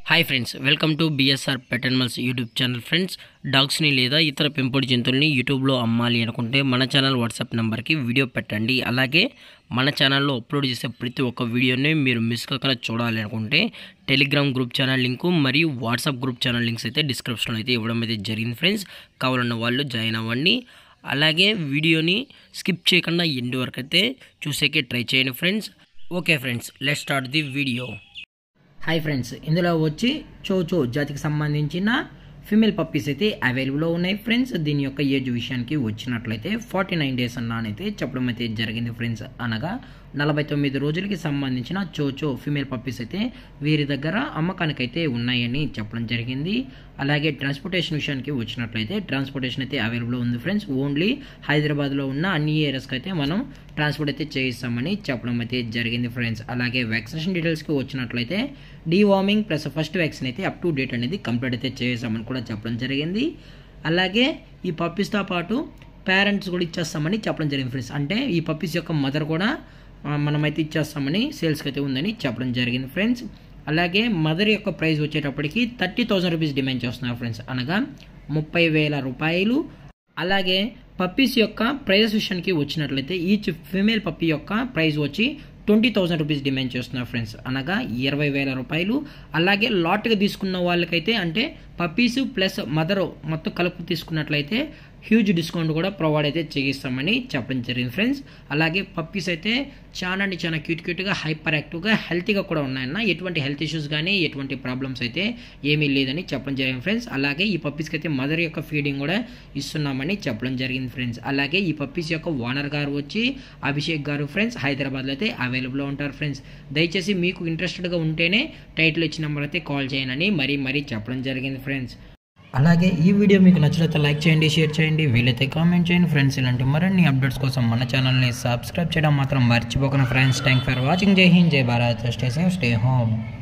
hi friends welcome to BSR pet animals YouTube channel friends డాగ్స్ని లేదా ఇతర పెంపుడు జంతువుల్ని యూట్యూబ్లో అమ్మాలి అనుకుంటే మన ఛానల్ వాట్సాప్ నెంబర్కి వీడియో పెట్టండి అలాగే మన ఛానల్లో అప్లోడ్ చేసే ప్రతి ఒక్క వీడియోని మీరు మిస్ కాకుండా చూడాలి అనుకుంటే టెలిగ్రామ్ గ్రూప్ ఛానల్ లింకు మరియు వాట్సాప్ గ్రూప్ ఛానల్ లింక్స్ అయితే డిస్క్రిప్షన్లో అయితే ఇవ్వడం అయితే జరిగింది ఫ్రెండ్స్ కావాలన్న వాళ్ళు జాయిన్ అవ్వండి అలాగే వీడియోని స్కిప్ చేయకుండా ఎండ్ వరకు అయితే చూసేకే ట్రై చేయండి friends okay friends let start the video hi friends ఇందులో వచ్చి చోచో జాతికి సంబంధించిన ఫిమేల్ పప్పీస్ అయితే అవైలబుల్లో ఉన్నాయి ఫ్రెండ్స్ దీని యొక్క ఏజ్ విషయానికి వచ్చినట్లయితే ఫార్టీ నైన్ డేస్ అన్నానైతే చెప్పడం అయితే జరిగింది ఫ్రెండ్స్ అనగా నలభై తొమ్మిది రోజులకి సంబంధించిన చోచో ఫిమేల్ పప్పీస్ అయితే వీరి దగ్గర అమ్మకానికైతే ఉన్నాయని చెప్పడం జరిగింది అలాగే ట్రాన్స్పోర్టేషన్ విషయానికి వచ్చినట్లయితే ట్రాన్స్పోర్టేషన్ అయితే అవైలబుల్ ఉంది ఫ్రెండ్స్ ఓన్లీ హైదరాబాద్లో ఉన్న అన్ని ఏరియాస్కి అయితే మనం ట్రాన్స్పోర్ట్ అయితే చేయిస్తామని చెప్పడం అయితే జరిగింది ఫ్రెండ్స్ అలాగే వ్యాక్సినేషన్ డీటెయిల్స్కి వచ్చినట్లయితే డీవార్మింగ్ ప్లస్ ఫస్ట్ వ్యాక్సిన్ అయితే అప్ టు డేట్ అనేది కంప్లీట్ అయితే చేసామని కూడా చెప్పడం జరిగింది అలాగే ఈ పప్పీస్తో పాటు పేరెంట్స్ కూడా ఇచ్చేస్తామని చెప్పడం జరిగింది ఫ్రెండ్స్ అంటే ఈ పప్పీస్ యొక్క మదర్ కూడా ఆ, మనమైతే ఇచ్చేస్తామని సేల్స్కి అయితే ఉందని చెప్పడం జరిగింది ఫ్రెండ్స్ అలాగే మదర్ యొక్క ప్రైస్ వచ్చేటప్పటికి థర్టీ థౌసండ్ రూపీస్ డిమాండ్ చేస్తున్నారు ఫ్రెండ్స్ అనగా ముప్పై వేల రూపాయలు అలాగే పప్పీస్ యొక్క ప్రైజెస్ విషయానికి వచ్చినట్లయితే ఈచ్ ఫీమేల్ పప్పీ యొక్క ప్రైస్ వచ్చి ట్వంటీ థౌసండ్ రూపీస్ డిమాండ్ చేస్తున్నారు ఫ్రెండ్స్ అనగా ఇరవై వేల రూపాయలు అలాగే లాట్గా తీసుకున్న వాళ్ళకైతే అంటే పప్పీస్ ప్లస్ మదర్ మొత్తం కలుపు తీసుకున్నట్లయితే హ్యూజ్ డిస్కౌంట్ కూడా ప్రొవైడ్ అయితే చేయిస్తామని చెప్పడం జరిగింది ఫ్రెండ్స్ అలాగే పప్పీస్ అయితే చాలా అంటే చాలా క్యూట్ క్యూట్గా హైపర్ యాక్టివ్గా హెల్తీగా కూడా ఉన్నాయన్న ఎటువంటి హెల్త్ ఇష్యూస్ కానీ ఎటువంటి ప్రాబ్లమ్స్ అయితే ఏమీ లేదని చెప్పడం జరిగింది ఫ్రెండ్స్ అలాగే ఈ పప్పీస్కి అయితే మదర్ యొక్క ఫీడింగ్ కూడా ఇస్తున్నామని చెప్పడం జరిగింది ఫ్రెండ్స్ అలాగే ఈ పప్పీస్ యొక్క ఓనర్ గారు వచ్చి అభిషేక్ గారు ఫ్రెండ్స్ హైదరాబాద్లో అయితే అవైలబుల్లో ఉంటారు ఫ్రెండ్స్ దయచేసి మీకు ఇంట్రెస్టెడ్గా ఉంటేనే టైటిల్ ఇచ్చిన నెంబర్ అయితే కాల్ చేయనని మరీ మరీ చెప్పడం జరిగింది ఫ్రెండ్స్ అలాగే ఈ వీడియో మీకు నచ్చినట్లయితే లైక్ చేయండి షేర్ చేయండి వీలైతే కామెంట్ చేయండి ఫ్రెండ్స్ ఇలాంటి మరిన్ని అప్డేట్స్ కోసం మన ఛానల్ని సబ్స్క్రైబ్ చేయడం మాత్రం మర్చిపోకుండా friends thank for watching Jai Hind Jai Bharat stay safe stay home